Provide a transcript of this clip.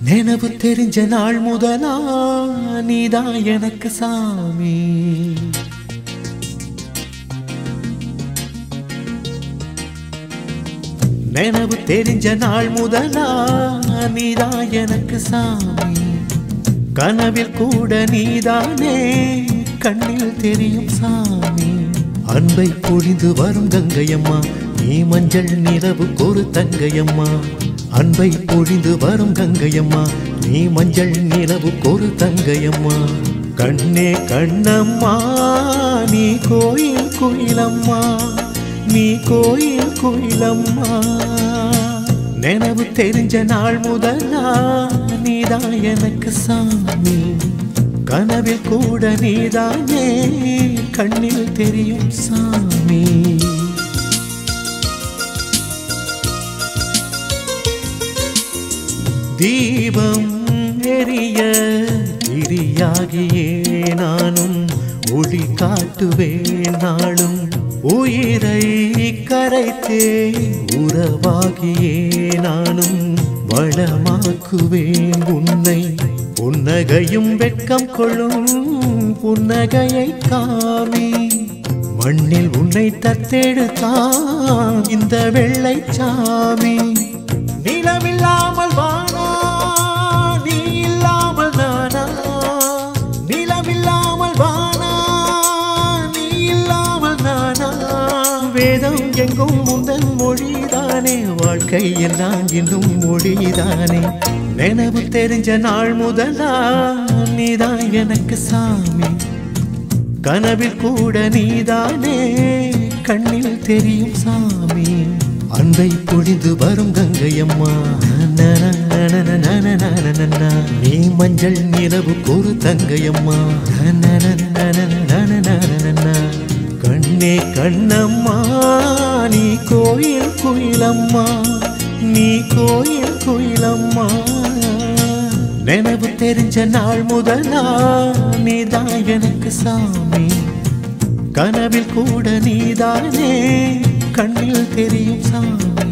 நினைவு தெரிஞ்ச நாள் முதலா நீதான் எனக்கு சாமி நினைவு தெரிஞ்ச நாள் முதலா நீதான் எனக்கு சாமி கனவில் கூட நீதானே கண்ணில் தெரியும் சாமி அன்பை பொழிந்து வரும் கங்கையம்மா நீ மஞ்சள் நிலவு ஒரு தங்கையம்மா அன்பை பொழிந்து வரும் கங்கையம்மா நீ மஞ்சள் நிலவு ஒரு தங்கையம்மா கண்ணே கண்ணம்மா நீ கோயில் குயிலம்மா நீ கோயில் குயிலம்மா நினைவு தெரிஞ்ச நாள் முதலா நீதான் எனக்கு சாமி கனவில் கூட நீதானே கண்ணில் தெரியும் சாமி தீபம் எரிய திரியாகியே நானும் ஒளி காட்டுவேன் நாளும் உயிரை கரைத்தே உறவாகியே நானும் வளமாக்குவேன் உன்னை புன்னகையும் வெட்கம் கொள்ளும் புன்னகையை காமி மண்ணில் உன்னை தத்தெடுத்தான் இந்த வெள்ளை சாமி நிலமில்லாமல் வானா நீ இல்லாமல் நானா நிலமில்லாமல் வானா நீ இல்லாமல் நானா வேதம் எங்கும் முந்தன் மொழிதானே வாழ்க்கை எல்லாம் இன்னும் மொழிதானே நினைவு தெரிஞ்ச நாள் முதலா நீதான் எனக்கு சாமி கனவில் கூட நீதானே கண்ணில் தெரியும் சாமி அன்பை பொழிந்து வரும் கங்கையம்மா நன, நன, நன, நன, நன, நன. நீ மஞ்சள் நிலவு ஒரு தங்கையம்மா நன, நன, நன, நன, நன, நன. கண்ணே கண்ணம்மா நீ கோயில் குயிலம்மா நீ கோயில் குயிலம்மா நினைவு தெரிஞ்ச நாள் முதலா நீதான் எனக்கு சாமி கனவில் கூட நீதானே கண்ணில் தெரியும் சாமி